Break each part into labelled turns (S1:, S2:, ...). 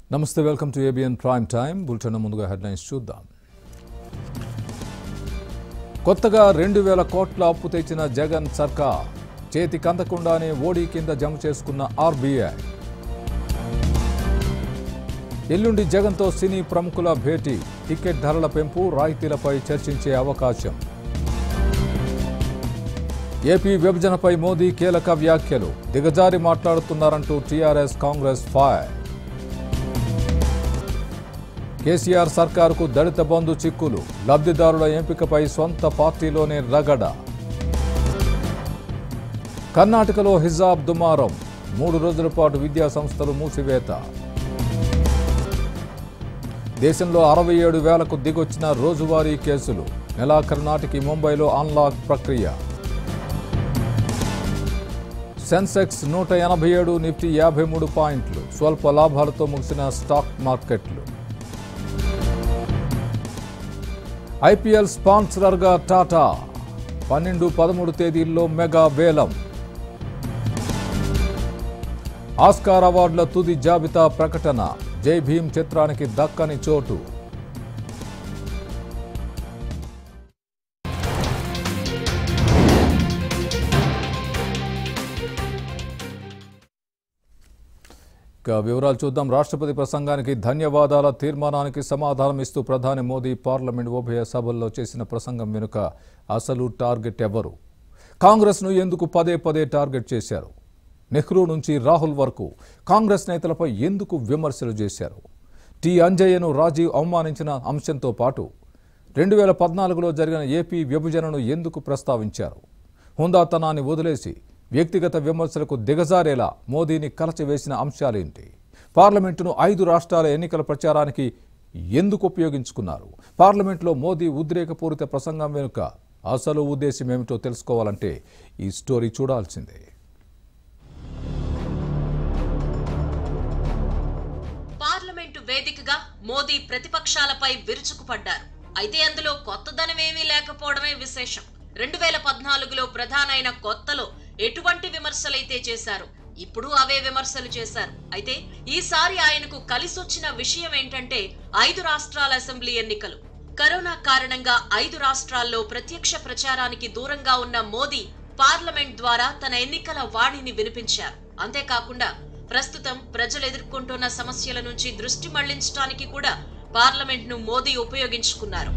S1: నమస్తే welcome to ABN prime time bulletin ముందుగా headlines చూద్దాం కొత్తగా రెండు వేల కోట్ల అప్పు తెచ్చిన జగన్ సర్కార్ చేతికి అందకుండానే ఓడీ కింద జమ చేసుకున్న ఆర్బీఐ ఎల్లుండి జగన్తో సినీ ప్రముఖుల భేటీ టికెట్ ధరల పెంపు రాయితీలపై చర్చించే అవకాశం ఏపీ విభజనపై మోదీ కీలక వ్యాఖ్యలు దిగజారి మాట్లాడుతున్నారంటూ టీఆర్ఎస్ కాంగ్రెస్ ఫైర్ కేసీఆర్ సర్కారుకు దళిత బంధు చిక్కులు లబ్ధిదారుల ఎంపికపై సొంత పార్టీలోనే రగడ కర్ణాటకలో హిజాబ్ దుమారం మూడు రోజుల పాటు విద్యా సంస్థలు మూసివేత దేశంలో అరవై ఏడు వేలకు దిగొచ్చిన రోజువారీ కేసులు నెలాఖరు నాటికి ముంబైలో అన్లాక్ ప్రక్రియ సెన్సెక్స్ నూట ఎనభై ఏడు నిఫ్టీ యాభై మూడు పాయింట్లు స్వల్ప లాభాలతో ముగిసిన స్టాక్ మార్కెట్లు ఐపీఎల్ స్పాన్సరర్గా టాటా పన్నెండు పదమూడు తేదీల్లో మెగా వేలం ఆస్కార్ అవార్డుల తుది జాబితా ప్రకటన జై భీమ్ చిత్రానికి దక్కని చోటు ఇక వివరాలు చూద్దాం రాష్ట్రపతి ప్రసంగానికి ధన్యవాదాల తీర్మానానికి సమాధానం ఇస్తూ ప్రధాని మోదీ పార్లమెంట్ ఉభయ సభల్లో చేసిన ప్రసంగం వెనుక అసలు టార్గెట్ ఎవరు కాంగ్రెస్ను ఎందుకు పదే పదే టార్గెట్ చేశారు నెహ్రూ నుంచి రాహుల్ వరకు కాంగ్రెస్ నేతలపై ఎందుకు విమర్శలు చేశారు టి అంజయ్యను రాజీవ్ అవమానించిన అంశంతో పాటు రెండు వేల పద్నాలుగులో జరిగిన ఏపీ విభజనను ఎందుకు ప్రస్తావించారు హుందాతనాన్ని వదిలేసి వ్యక్తిగత విమర్శలకు దిగజారేలా మోదీని కలచివేసిన అంశాలేంటి పార్లమెంటును ఐదు రాష్ట్రాల ఎన్నికల ప్రచారానికి ఎందుకు ఉపయోగించుకున్నారు పార్లమెంట్లో మోదీ ఉద్రేకపూరిత ప్రసంగం వెనుక అసలు ఉద్దేశం ఏమిటో తెలుసుకోవాలంటే ఈ స్టోరీ చూడాల్సిందే
S2: పార్లమెంటు వేదికగా మోదీ ప్రతిపక్షాలపై విరుచుకుపడ్డారు అయితే అందులో కొత్తదనమేమీ లేకపోవడమే విశేషం రెండు వేల పద్నాలుగులో ప్రధానైన కొత్తలో ఎటువంటి విమర్శలైతే చేశారు ఇప్పుడు అవే విమర్శలు చేశారు అయితే ఈసారి ఆయనకు కలిసొచ్చిన విషయం ఏంటంటే ఐదు రాష్ట్రాల అసెంబ్లీ ఎన్నికలు కరోనా కారణంగా ఐదు రాష్ట్రాల్లో ప్రత్యక్ష ప్రచారానికి దూరంగా ఉన్న మోదీ పార్లమెంట్ ద్వారా తన ఎన్నికల వాణిని వినిపించారు అంతేకాకుండా ప్రస్తుతం ప్రజలు ఎదుర్కొంటున్న సమస్యల నుంచి దృష్టి మళ్లించడానికి కూడా పార్లమెంట్ ను మోదీ ఉపయోగించుకున్నారు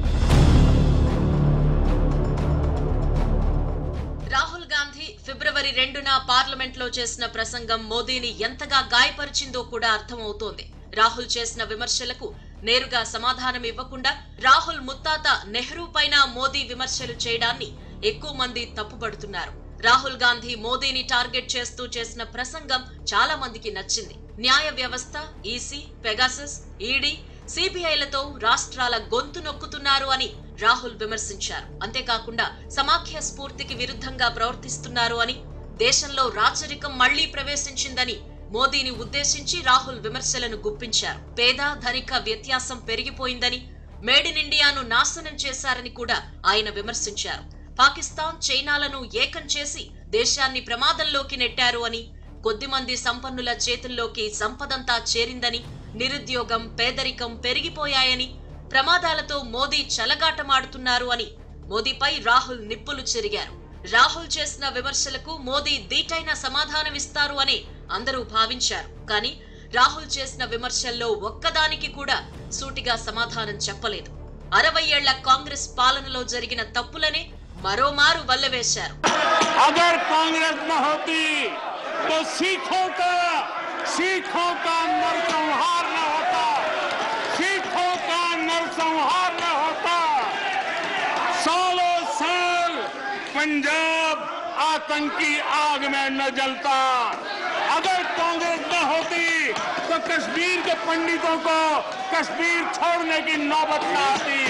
S2: రాహుల్ గాంధీ ఫిబ్రవరి రెండున పార్లమెంట్ లో చేసిన ప్రసంగం మోదీని ఎంతగా గాయపరిచిందో కూడా అర్థమవుతోంది రాహుల్ చేసిన విమర్శలకు నేరుగా సమాధానం ఇవ్వకుండా రాహుల్ ముత్తాత నెహ్రూ పైన మోదీ విమర్శలు చేయడాన్ని ఎక్కువ మంది తప్పుపడుతున్నారు రాహుల్ గాంధీ మోదీని టార్గెట్ చేస్తూ చేసిన ప్రసంగం చాలా మందికి నచ్చింది న్యాయ వ్యవస్థ ఈసీ పెగాసస్ ఈడీ సిబిఐలతో రాష్ట్రాల గొంతు నొక్కుతున్నారు అని రాహుల్ విమర్శించారు అంతేకాకుండా సమాఖ్య స్ఫూర్తికి విరుద్ధంగా ప్రవర్తిస్తున్నారు అని దేశంలో రాచరికం మళ్లీ ప్రవేశించిందని మోదీని ఉద్దేశించి రాహుల్ విమర్శలను గుప్పించారు పేద ధనిక వ్యత్యాసం పెరిగిపోయిందని మేడ్ ఇన్ ఇండియాను నాశనం చేశారని కూడా ఆయన విమర్శించారు పాకిస్తాన్ చైనాలను ఏకం చేసి దేశాన్ని ప్రమాదంలోకి నెట్టారు అని కొద్దిమంది సంపన్నుల చేతుల్లోకి సంపదంతా చేరిందని నిరుద్యోగం పేదరికం పెరిగిపోయాయని ప్రమాదాలతో మోదీ చెలగాటమాడుతున్నారు అని మోదీపై రాహుల్ నిప్పులు చెరిగారు రాహుల్ చేసిన విమర్శలకు మోదీ దీటైన సమాధానమిస్తారు అని అందరూ భావించారు కానీ రాహుల్ చేసిన విమర్శల్లో ఒక్కదానికి కూడా సూటిగా సమాధానం చెప్పలేదు అరవై ఏళ్ల కాంగ్రెస్ పాలనలో జరిగిన తప్పులనే మరోమారు వల్లవేశారు
S3: अगर कांग्रेस न होती तो सिखों का सिखों का नरसंहार न होता सिखों का नरसंहार न होता सालों साल पंजाब आतंकी आग में न जलता अगर कांग्रेस न होती तो कश्मीर के पंडितों को कश्मीर छोड़ने की नौबत न आती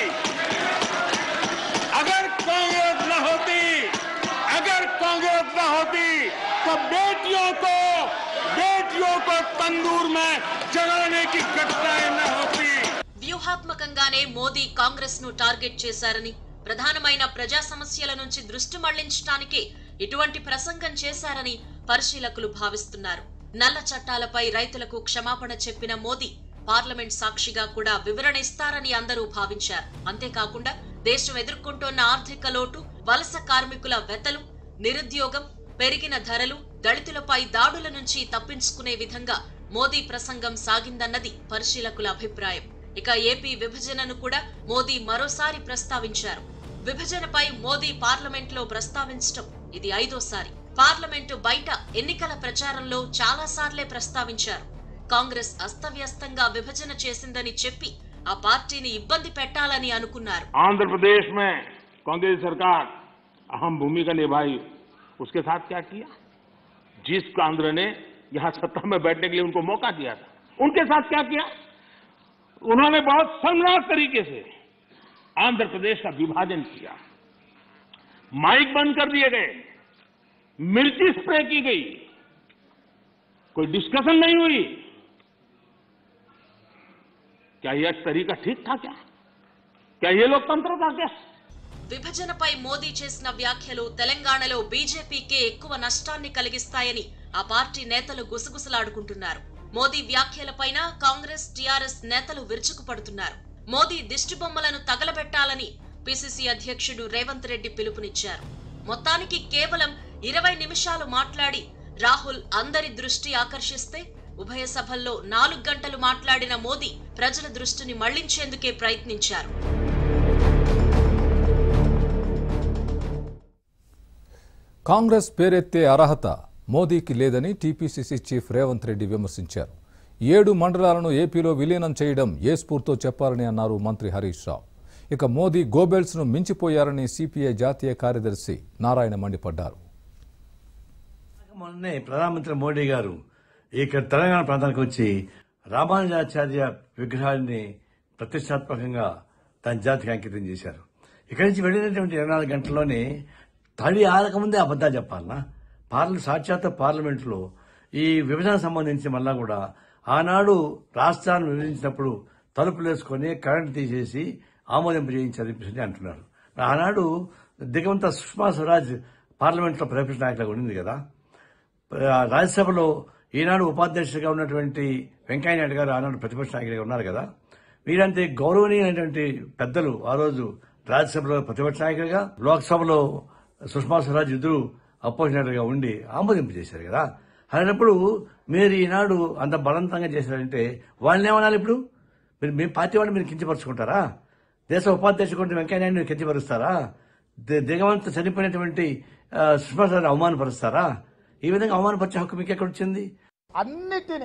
S3: अगर कांग्रेस न होती अगर कांग्रेस न होती तो बेटियों को बेटियों को तंदूर में जलाने की घटनाएं न होती
S2: వ్యూహాత్మకంగానే మోదీ కాంగ్రెస్ ను టార్గెట్ చేశారని ప్రధానమైన ప్రజా సమస్యల నుంచి దృష్టి మళ్లించడానికి ఇటువంటి ప్రసంగం చేశారని పరిశీలకులు భావిస్తున్నారు నల్ల చట్టాలపై రైతులకు క్షమాపణ చెప్పిన మోదీ పార్లమెంట్ సాక్షిగా కూడా వివరణ ఇస్తారని అందరూ భావించారు అంతేకాకుండా దేశం ఎదుర్కొంటోన్న ఆర్థిక లోటు వలస కార్మికుల వెతలు నిరుద్యోగం పెరిగిన ధరలు దళితులపై దాడుల నుంచి తప్పించుకునే విధంగా మోదీ ప్రసంగం సాగిందన్నది పరిశీలకుల అభిప్రాయం ఇక ఏపీ విభజనను కూడా మోదీ మరోసారి ప్రస్తావించారు విభజనపై మోదీ పార్లమెంట్ లో ప్రస్తావించటం ఇది ఐదోసారి పార్లమెంటు బయట ఎన్నికల ప్రచారంలో చాలా సార్లే ప్రస్తావించారు కాంగ్రెస్ అస్తవ్యస్తంగా విభజన చేసిందని చెప్పి ఆ పార్టీని ఇబ్బంది పెట్టాలని అనుకున్నారు
S3: आंध्र प्रदेश में कांग्रेस सरकार अहम भूमिका निभाई उसके साथ क्या किया जिस आंध्र ने यहां सत्ता में बैठने के लिए उनको मौका दिया था उनके साथ क्या किया उन्होंने बहुत संग्राम तरीके से आंध्र प्रदेश का विभाजन किया माइक बंद कर दिए गए मिर्ची स्प्रे की गई कोई डिस्कशन नहीं हुई क्या यह तरीका ठीक था क्या क्या ये लोकतंत्र था क्या
S2: విభజనపై మోదీ చేసిన వ్యాఖ్యలు తెలంగాణలో బీజేపీకే ఎక్కువ నష్టాన్ని కలిగిస్తాయని ఆ పార్టీ నేతలు గుసగుసలాడుకుంటున్నారు మోదీ వ్యాఖ్యలపైన కాంగ్రెస్ టీఆర్ఎస్ నేతలు విరుచుకుపడుతున్నారు మోదీ దిష్టిబొమ్మలను తగలబెట్టాలని పిసిసి అధ్యక్షుడు రేవంత్ రెడ్డి పిలుపునిచ్చారు మొత్తానికి కేవలం ఇరవై నిమిషాలు మాట్లాడి రాహుల్ అందరి దృష్టి ఆకర్షిస్తే ఉభయ సభల్లో నాలుగు గంటలు మాట్లాడిన మోదీ ప్రజల దృష్టిని మళ్లించేందుకే ప్రయత్నించారు
S1: కాంగ్రెస్ పేరెత్తే అర్హత మోదీకి లేదని టీపీసీసీ చీఫ్ రేవంత్ రెడ్డి విమర్శించారు ఏడు మండలాలను ఏపీలో విలీనం చేయడం ఏ స్ఫూర్తో చెప్పాలని అన్నారు మంత్రి హరీష్ రావు ఇక మోదీ గోబెల్స్ను మించిపోయారని సిపిఐ జాతీయ కార్యదర్శి నారాయణ మండిపడ్డారు
S4: మొన్నే ప్రధానమంత్రి మోడీ గారు ఇక్కడ తెలంగాణ ప్రాంతానికి వచ్చి రామానుజాచార్య విగ్రహాన్ని ప్రతిష్టాత్మకంగా తన జాతికి అంకితం చేశారు ఇక్కడి నుంచి వెళ్ళినటువంటి ఇరవై నాలుగు గంటల్లోనే తడి ఆరకముందే అబద్దాలు చెప్పాలనా పార్లమెంట్ సాక్షాత్ పార్లమెంట్లో ఈ విభజన సంబంధించి మళ్ళా కూడా ఆనాడు రాష్ట్రాన్ని విభజించినప్పుడు తలుపులు వేసుకొని కరెంట్ తీసేసి ఆమోదింపు చేయించారు చెప్పేసి అంటున్నారు ఆనాడు దిగవంత సుష్మా స్వరాజ్ పార్లమెంట్లో ప్రతిపక్ష నాయకులుగా ఉండింది కదా ఆ, రాజ్యసభలో ఈనాడు ఉపాధ్యక్షుడిగా ఉన్నటువంటి వెంకయ్యనాయుడు గారు ఆనాడు ప్రతిపక్ష నాయకుడిగా ఉన్నారు కదా వీరంతే గౌరవనీయమైనటువంటి పెద్దలు ఆ రోజు రాజ్యసభలో ప్రతిపక్ష నాయకుడిగా లోక్సభలో సుష్మా స్వరాజ్ ఇద్దరు అపోజిషనర్గా ఉండి ఆమోదింపు చేశారు కదా అలాంటప్పుడు మీరు ఈనాడు అంత బలవంతంగా చేశారంటే వాళ్ళని ఏమనాలి ఇప్పుడు మీరు మీ పార్టీ వాళ్ళు మీరు కించపరుచుకుంటారా దేశ ఉపాధ్యక్షుడు వెంకయ్యనాయుడు కించపరుస్తారా ది- దిగవంత చనిపోయినటువంటి ఆ, సుష్మా స్వరాజ్ అవమానపరుస్తారా ఈ విధంగా అవమానపరిచే హక్కు మీకు ఎక్కడ వచ్చింది
S5: అన్నిటినీ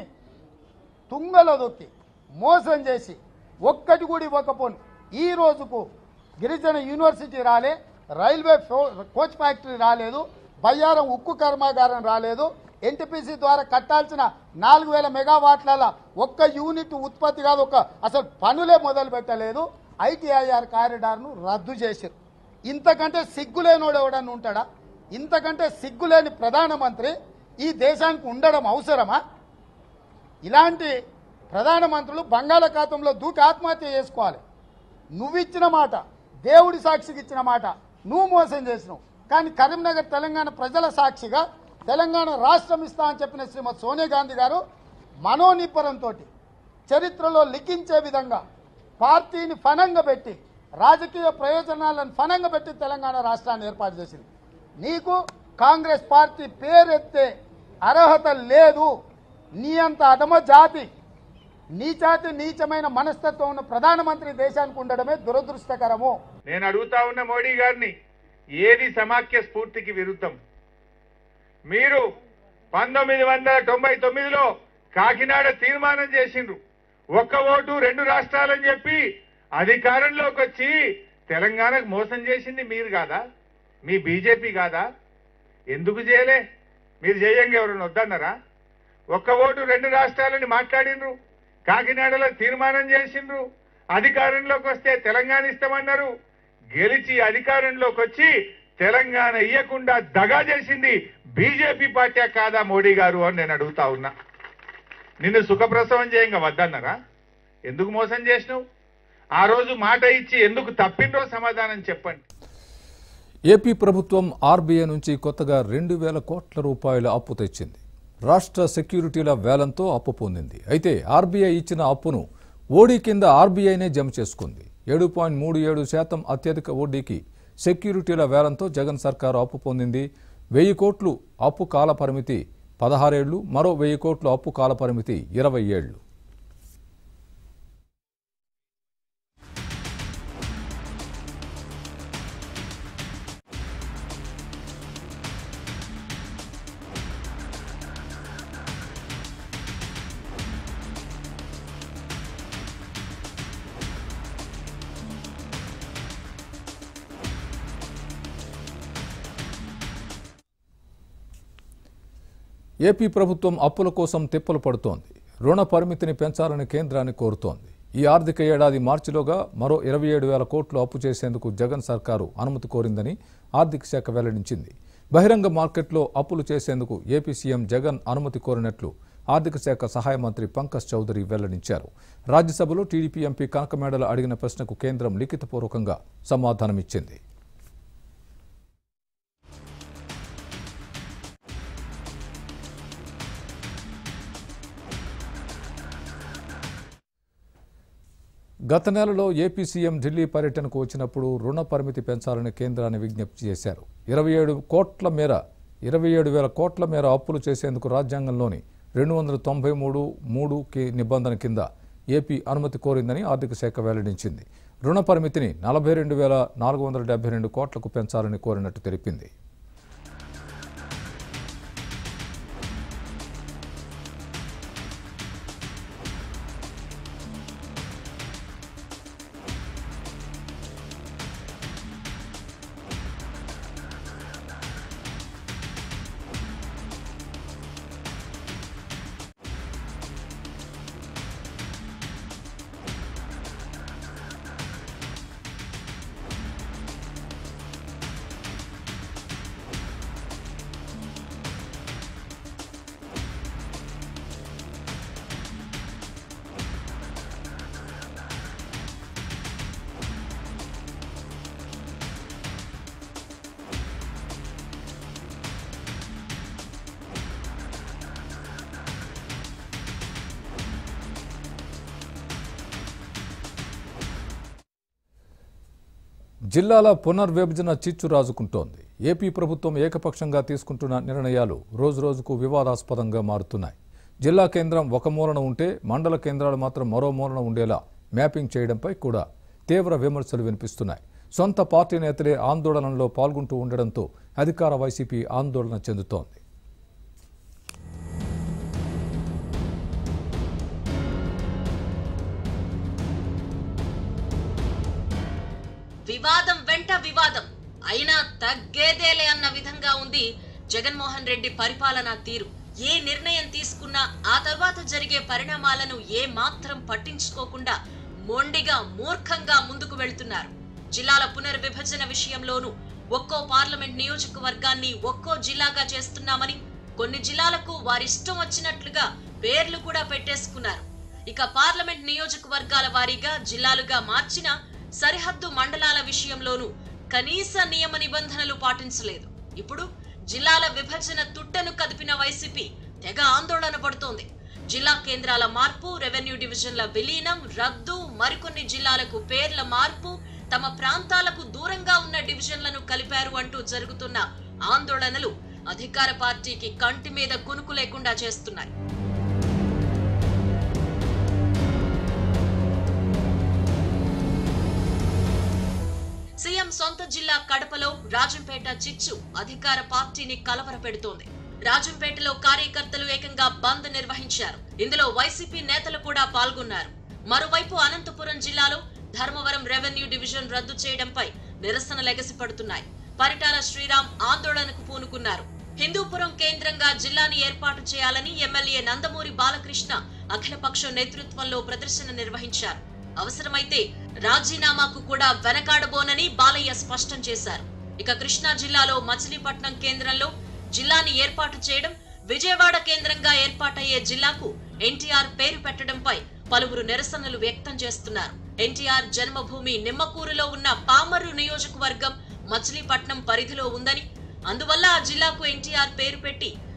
S5: తుంగలో దొక్కి మోసం చేసి ఒక్కటి కూడా ఇవ్వకపోను ఈ రోజుకు గిరిజన యూనివర్సిటీ రాలే రైల్వే ఫో- కోచ్ ఫ్యాక్టరీ రాలేదు బయ్యారం ఉక్కు కర్మాగారం రాలేదు ఎన్టీపీసీ ద్వారా కట్టాల్సిన నాలుగు వేల మెగావాట్ల ఒక్క యూనిట్ ఉత్పత్తి కాదు ఒక అసలు పనులే మొదలు పెట్టలేదు ఐటీఐఆర్ కారిడార్ను రద్దు చేశారు ఇంతకంటే సిగ్గులేనోడు ఎవడన్నా ఉంటాడా ఇంతకంటే సిగ్గులేని ప్రధానమంత్రి ఈ దేశానికి ఉండడం అవసరమా ఇలాంటి ప్రధానమంత్రులు బంగాళాఖాతంలో దూకి ఆత్మహత్య చేసుకోవాలి నువ్వు ఇచ్చిన మాట దేవుడి సాక్షికి ఇచ్చిన మాట నువ్వు మోసం చేసినావు కానీ కరీంనగర్ తెలంగాణ ప్రజల సాక్షిగా తెలంగాణ రాష్ట్రం ఇస్తా అని చెప్పిన శ్రీమతి సోనియా గాంధీ గారు మనోనిబ్బరంతో చరిత్రలో లిఖించే విధంగా పార్టీని ఫనంగా పెట్టి రాజకీయ ప్రయోజనాలను ఫనంగా పెట్టి తెలంగాణ రాష్ట్రాన్ని ఏర్పాటు చేసింది నీకు కాంగ్రెస్ పార్టీ పేరెత్తే అర్హత లేదు నీ అంత అధమ జాతి నీచాతి నీచమైన మనస్తత్వం ఉన్న ప్రధానమంత్రి దేశానికి ఉండడమే దురదృష్టకరము
S6: నేను అడుగుతా ఉన్న మోడీ గారిని ఏది సమాఖ్య స్ఫూర్తికి విరుద్ధం మీరు పంతొమ్మిది వందల తొంభై తొమ్మిదిలో కాకినాడ తీర్మానం చేసిండ్రు ఒక్క ఓటు రెండు రాష్ట్రాలని చెప్పి అధికారంలోకి వచ్చి తెలంగాణకు మోసం చేసింది మీరు కాదా మీ బీజేపీ కాదా ఎందుకు చేయలే మీరు చేయంగా ఎవరైనా వద్దన్నారా ఒక్క ఓటు రెండు రాష్ట్రాలని మాట్లాడిండ్రు కాకినాడలో తీర్మానం చేసిండ్రు అధికారంలోకి వస్తే తెలంగాణ ఇస్తామన్నారు గెలిచి అధికారంలోకి వచ్చి తెలంగాణ ఇయ్యకుండా దగా చేసింది బీజేపీ పార్టీ కాదా మోడీ గారు అని నేను అడుగుతా ఉన్నా నిన్ను సుఖప్రసవం చేయంగా వద్దన్నారా ఎందుకు మోసం చేసినావు ఆ రోజు మాట ఇచ్చి ఎందుకు తప్పిండ్రో సమాధానం చెప్పండి
S1: ఏపీ ప్రభుత్వం ఆర్బీఐ నుంచి కొత్తగా రెండు వేల కోట్ల రూపాయల అప్పు తెచ్చింది రాష్ట్ర సెక్యూరిటీల వేలంతో అప్పు పొందింది అయితే ఆర్బీఐ ఇచ్చిన అప్పును ఓడీ కింద ఆర్బీఐనే జమ చేసుకుంది ఏడు పాయింట్ మూడు ఏడు శాతం అత్యధిక వడ్డీకి సెక్యూరిటీల వేలంతో జగన్ సర్కారు అప్పు పొందింది వెయ్యి కోట్లు అప్పు కాల పరిమితి పదహారేళ్లు మరో వెయ్యి కోట్లు అప్పు కాల పరిమితి ఇరవై ఏళ్లు ఏపీ ప్రభుత్వం అప్పుల కోసం తిప్పలు పడుతోంది రుణ పరిమితిని పెంచాలని కేంద్రాన్ని కోరుతోంది ఈ ఆర్థిక ఏడాది మార్చిలోగా మరో ఇరవై ఏడు వేల కోట్లు అప్పు చేసేందుకు జగన్ సర్కారు అనుమతి కోరిందని ఆర్థిక శాఖ వెల్లడించింది బహిరంగ మార్కెట్లో అప్పులు చేసేందుకు ఏపీ సీఎం జగన్ అనుమతి కోరినట్లు ఆర్థిక శాఖ సహాయ మంత్రి పంకజ్ చౌదరి వెల్లడించారు రాజ్యసభలో టీడీపీ ఎంపీ కనకమేడల అడిగిన ప్రశ్నకు కేంద్రం లిఖితపూర్వకంగా సమాధానమిచ్చింది గత నెలలో ఏపీ సీఎం ఢిల్లీ పర్యటనకు వచ్చినప్పుడు రుణ పరిమితి పెంచాలని కేంద్రాన్ని విజ్ఞప్తి చేశారు ఇరవై ఏడు కోట్ల మేర ఇరవై ఏడు వేల కోట్ల మేర అప్పులు చేసేందుకు రాజ్యాంగంలోని రెండు వందల తొంభై మూడు మూడు కి నిబంధన కింద ఏపీ అనుమతి కోరిందని ఆర్థిక శాఖ వెల్లడించింది రుణ పరిమితిని నలభై రెండు వేల నాలుగు వందల డెబ్బై రెండు కోట్లకు పెంచాలని కోరినట్టు తెలిపింది జిల్లాల పునర్విభజన చిచ్చు రాజుకుంటోంది ఏపీ ప్రభుత్వం ఏకపక్షంగా తీసుకుంటున్న నిర్ణయాలు రోజురోజుకు వివాదాస్పదంగా మారుతున్నాయి జిల్లా కేంద్రం ఒక మూలన ఉంటే మండల కేంద్రాలు మాత్రం మరో మూలన ఉండేలా మ్యాపింగ్ చేయడంపై కూడా తీవ్ర విమర్శలు వినిపిస్తున్నాయి సొంత పార్టీ నేతలే ఆందోళనలో పాల్గొంటూ ఉండడంతో అధికార వైసీపీ ఆందోళన చెందుతోంది
S2: వివాదం వెంట వివాదం అయినా తగ్గేదేలే అన్న విధంగా ఉంది జగన్మోహన్ రెడ్డి పరిపాలనా తీరు ఏ నిర్ణయం తీసుకున్నా ఆ తర్వాత జరిగే పరిణామాలను ఏ మాత్రం పట్టించుకోకుండా మొండిగా మూర్ఖంగా ముందుకు వెళ్తున్నారు జిల్లాల పునర్విభజన విషయంలోనూ ఒక్కో పార్లమెంట్ నియోజకవర్గాన్ని ఒక్కో జిల్లాగా చేస్తున్నామని కొన్ని జిల్లాలకు వారిష్టం వచ్చినట్లుగా పేర్లు కూడా పెట్టేసుకున్నారు ఇక పార్లమెంట్ నియోజకవర్గాల వారీగా జిల్లాలుగా మార్చిన సరిహద్దు మండలాల విషయంలోనూ కనీస నియమ నిబంధనలు పాటించలేదు ఇప్పుడు జిల్లాల విభజన తుట్టను కదిపిన వైసీపీ తెగ ఆందోళన పడుతోంది జిల్లా కేంద్రాల మార్పు రెవెన్యూ డివిజన్ల విలీనం రద్దు మరికొన్ని జిల్లాలకు పేర్ల మార్పు తమ ప్రాంతాలకు దూరంగా ఉన్న డివిజన్లను కలిపారు అంటూ జరుగుతున్న ఆందోళనలు అధికార పార్టీకి కంటి మీద కునుకు లేకుండా చేస్తున్నాయి సీఎం సొంత జిల్లా కడపలో రాజంపేట చిచ్చు అధికార పార్టీని కలవరపెడుతోంది రాజంపేటలో కార్యకర్తలు ఏకంగా బంద్ నిర్వహించారు ఇందులో వైసీపీ నేతలు కూడా పాల్గొన్నారు మరోవైపు అనంతపురం జిల్లాలో ధర్మవరం రెవెన్యూ డివిజన్ రద్దు చేయడంపై నిరసనలు ఎగసిపడుతున్నాయి పరిటాల శ్రీరామ్ ఆందోళనకు పూనుకున్నారు హిందూపురం కేంద్రంగా జిల్లాని ఏర్పాటు చేయాలని ఎమ్మెల్యే నందమూరి బాలకృష్ణ అఖిలపక్ష నేతృత్వంలో ప్రదర్శన నిర్వహించారు అవసరమైతే రాజీనామాకు కూడా వెనకాడబోనని బాలయ్య స్పష్టం చేశారు ఇక కృష్ణా జిల్లాలో మచిలీపట్నం కేంద్రంలో జిల్లాని ఏర్పాటు చేయడం విజయవాడ కేంద్రంగా ఏర్పాటయ్యే జిల్లాకు ఎన్టీఆర్ పేరు పెట్టడంపై పలువురు నిరసనలు వ్యక్తం చేస్తున్నారు ఎన్టీఆర్ జన్మభూమి నిమ్మకూరులో ఉన్న పామర్రు నియోజకవర్గం మచిలీపట్నం పరిధిలో ఉందని అందువల్ల ఆ జిల్లాకు ఎన్టీఆర్ పేరు పెట్టి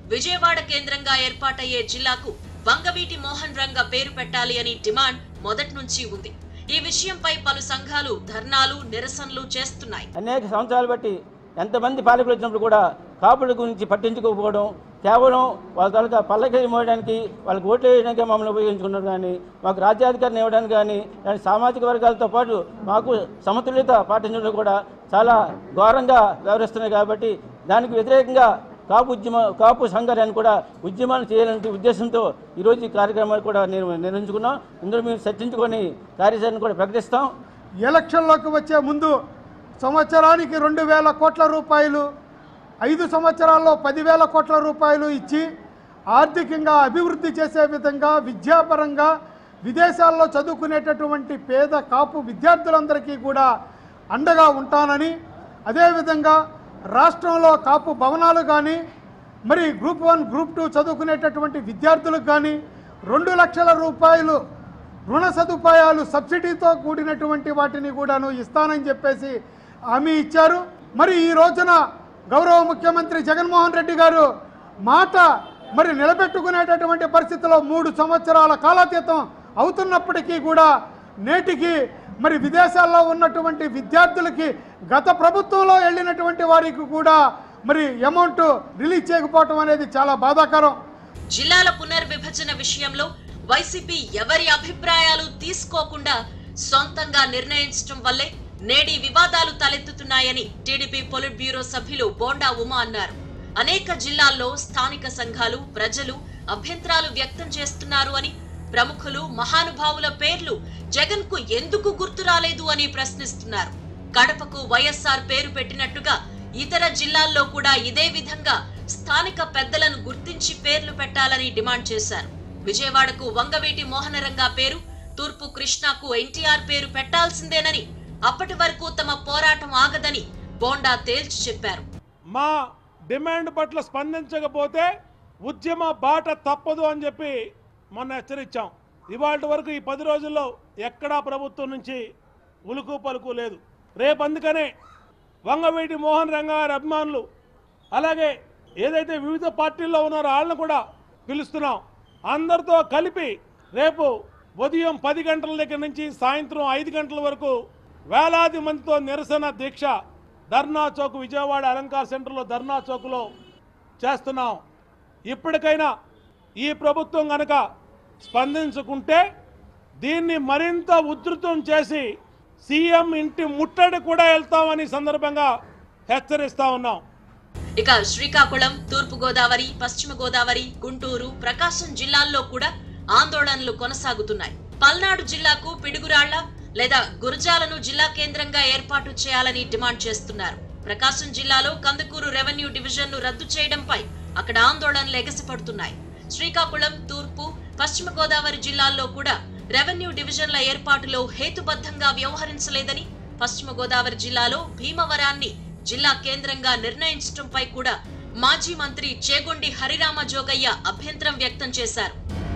S2: విజయవాడ కేంద్రంగా ఏర్పాటయ్యే జిల్లాకు వంగవీటి మోహన్ రంగ పేరు పెట్టాలి అని డిమాండ్ మొదటి నుంచి ఉంది ఈ విషయంపై పలు సంఘాలు ధర్నాలు నిరసనలు చేస్తున్నాయి
S7: అనేక సంవత్సరాలు బట్టి ఎంతమంది పాలకులు వచ్చినప్పుడు కూడా కాపుల గురించి పట్టించుకోకపోవడం కేవలం వాళ్ళ తాలూకా పల్లకి మోయడానికి వాళ్ళకి ఓట్లు వేయడానికి మమ్మల్ని ఉపయోగించుకున్నారు కానీ మాకు రాజ్యాధికారిని ఇవ్వడానికి కానీ ఇలాంటి సామాజిక వర్గాలతో పాటు మాకు సమతుల్యత పాటించడం కూడా చాలా ఘోరంగా వ్యవహరిస్తున్నాయి కాబట్టి దానికి వ్యతిరేకంగా కాపు ఉద్యమ కాపు సంఘాన్ని కూడా ఉద్యమాలు చేయాలనే ఉద్దేశంతో ఈరోజు ఈ కార్యక్రమాలు కూడా నేను నిర్వహించుకున్నాం ఇందులో మేము చర్చించుకొని కార్యాచరణ కూడా ప్రకటిస్తాం
S5: ఎలక్షన్లోకి వచ్చే ముందు సంవత్సరానికి రెండు వేల కోట్ల రూపాయలు ఐదు సంవత్సరాల్లో పదివేల కోట్ల రూపాయలు ఇచ్చి ఆర్థికంగా అభివృద్ధి చేసే విధంగా విద్యాపరంగా విదేశాల్లో చదువుకునేటటువంటి పేద కాపు విద్యార్థులందరికీ కూడా అండగా ఉంటానని అదేవిధంగా రాష్ట్రంలో కాపు భవనాలు కానీ మరి గ్రూప్ వన్ గ్రూప్ టూ చదువుకునేటటువంటి విద్యార్థులకు కానీ రెండు లక్షల రూపాయలు రుణ సదుపాయాలు సబ్సిడీతో కూడినటువంటి వాటిని కూడాను ఇస్తానని చెప్పేసి హామీ ఇచ్చారు మరి ఈ రోజున గౌరవ ముఖ్యమంత్రి జగన్మోహన్ రెడ్డి గారు మాట మరి నిలబెట్టుకునేటటువంటి పరిస్థితిలో మూడు సంవత్సరాల కాలాతీతం అవుతున్నప్పటికీ కూడా నేటికి మరి విదేశాల్లో ఉన్నటువంటి విద్యార్థులకి గత ప్రభుత్వంలో వెళ్ళినటువంటి వారికి కూడా మరి అమౌంట్ రిలీజ్ చేయకపోవటం అనేది చాలా బాధాకరం
S2: జిల్లాల పునర్విభజన విషయంలో వైసీపీ ఎవరి అభిప్రాయాలు తీసుకోకుండా సొంతంగా నిర్ణయించడం వల్లే నేడి వివాదాలు తలెత్తుతున్నాయని టీడీపీ పొలిట్ బ్యూరో సభ్యులు బోండా ఉమా అన్నారు అనేక జిల్లాల్లో స్థానిక సంఘాలు ప్రజలు అభ్యంతరాలు వ్యక్తం చేస్తున్నారు అని ప్రముఖులు మహానుభావుల పేర్లు జగన్ కు ఎందుకు గుర్తు రాలేదు అని ప్రశ్నిస్తున్నారు కడపకు వైఎస్ఆర్ పేరు పెట్టినట్టుగా ఇతర జిల్లాల్లో కూడా ఇదే విధంగా స్థానిక పెద్దలను గుర్తించి పేర్లు పెట్టాలని డిమాండ్ చేశారు విజయవాడకు వంగవీటి మోహనరంగా పేరు తూర్పు కృష్ణాకు ఎన్టీఆర్ పేరు పెట్టాల్సిందేనని అప్పటి వరకు తమ పోరాటం ఆగదని బోండా తేల్చి చెప్పారు
S8: మా డిమాండ్ పట్ల స్పందించకపోతే ఉద్యమ బాట తప్పదు అని చెప్పి మొన్న హెచ్చరించాం ఇవాళ వరకు ఈ పది రోజుల్లో ఎక్కడా ప్రభుత్వం నుంచి ఉలుకు పలుకు లేదు రేపు అందుకనే వంగవీటి మోహన్ రంగ గారి అభిమానులు అలాగే ఏదైతే వివిధ పార్టీల్లో ఉన్నారో వాళ్ళని కూడా పిలుస్తున్నాం అందరితో కలిపి రేపు ఉదయం పది గంటల దగ్గర నుంచి సాయంత్రం ఐదు గంటల వరకు వేలాది మందితో నిరసన దీక్ష ధర్నా చౌక్ విజయవాడ అలంకార్ సెంటర్లో ధర్నా చౌక్లో చేస్తున్నాం ఇప్పటికైనా ఈ ప్రభుత్వం గనక స్పందించుకుంటే దీన్ని మరింత ఉధృతం చేసి సీఎం ఇంటి ముట్టడి కూడా వెళ్తామని ఈ సందర్భంగా హెచ్చరిస్తా ఉన్నాం
S2: ఇక శ్రీకాకుళం తూర్పు గోదావరి పశ్చిమ గోదావరి గుంటూరు ప్రకాశం జిల్లాల్లో కూడా ఆందోళనలు కొనసాగుతున్నాయి పల్నాడు జిల్లాకు పిడుగురాళ్ల లేదా గురజాలను జిల్లా కేంద్రంగా ఏర్పాటు చేయాలని డిమాండ్ చేస్తున్నారు ప్రకాశం జిల్లాలో కందుకూరు రెవెన్యూ డివిజన్ ను రద్దు చేయడంపై అక్కడ ఆందోళనలు ఎగసిపడుతున్నాయి శ్రీకాకుళం తూర్పు పశ్చిమ గోదావరి జిల్లాల్లో కూడా రెవెన్యూ డివిజన్ల ఏర్పాటులో హేతుబద్ధంగా వ్యవహరించలేదని పశ్చిమ గోదావరి జిల్లాలో భీమవరాన్ని జిల్లా కేంద్రంగా నిర్ణయించడంపై కూడా మాజీ మంత్రి చేగొండి హరిరామ జోగయ్య అభ్యంతరం వ్యక్తం చేశారు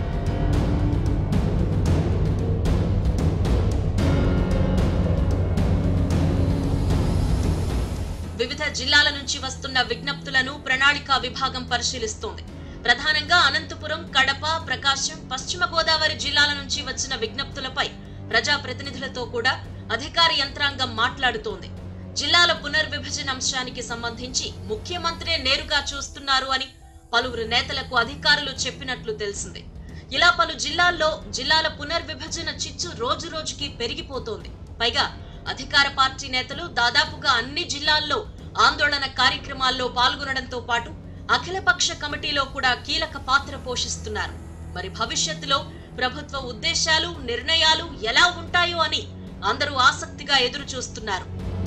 S2: వివిధ జిల్లాల నుంచి వస్తున్న విజ్ఞప్తులను ప్రణాళికా విభాగం పరిశీలిస్తోంది ప్రధానంగా అనంతపురం కడప ప్రకాశం పశ్చిమ గోదావరి జిల్లాల నుంచి వచ్చిన విజ్ఞప్తులపై ప్రజాప్రతినిధులతో కూడా అధికార యంత్రాంగం మాట్లాడుతోంది జిల్లాల పునర్విభజన అంశానికి సంబంధించి ముఖ్యమంత్రే నేరుగా చూస్తున్నారు అని పలువురు నేతలకు అధికారులు చెప్పినట్లు తెలిసింది ఇలా పలు జిల్లాల్లో జిల్లాల పునర్విభజన చిచ్చు రోజు రోజుకి పెరిగిపోతోంది పైగా అధికార పార్టీ నేతలు దాదాపుగా అన్ని జిల్లాల్లో ఆందోళన కార్యక్రమాల్లో పాల్గొనడంతో పాటు అఖిలపక్ష కమిటీలో కూడా కీలక పాత్ర పోషిస్తున్నారు మరి భవిష్యత్తులో ప్రభుత్వ ఉద్దేశాలు నిర్ణయాలు ఎలా ఉంటాయో అని అందరూ ఆసక్తిగా ఎదురు చూస్తున్నారు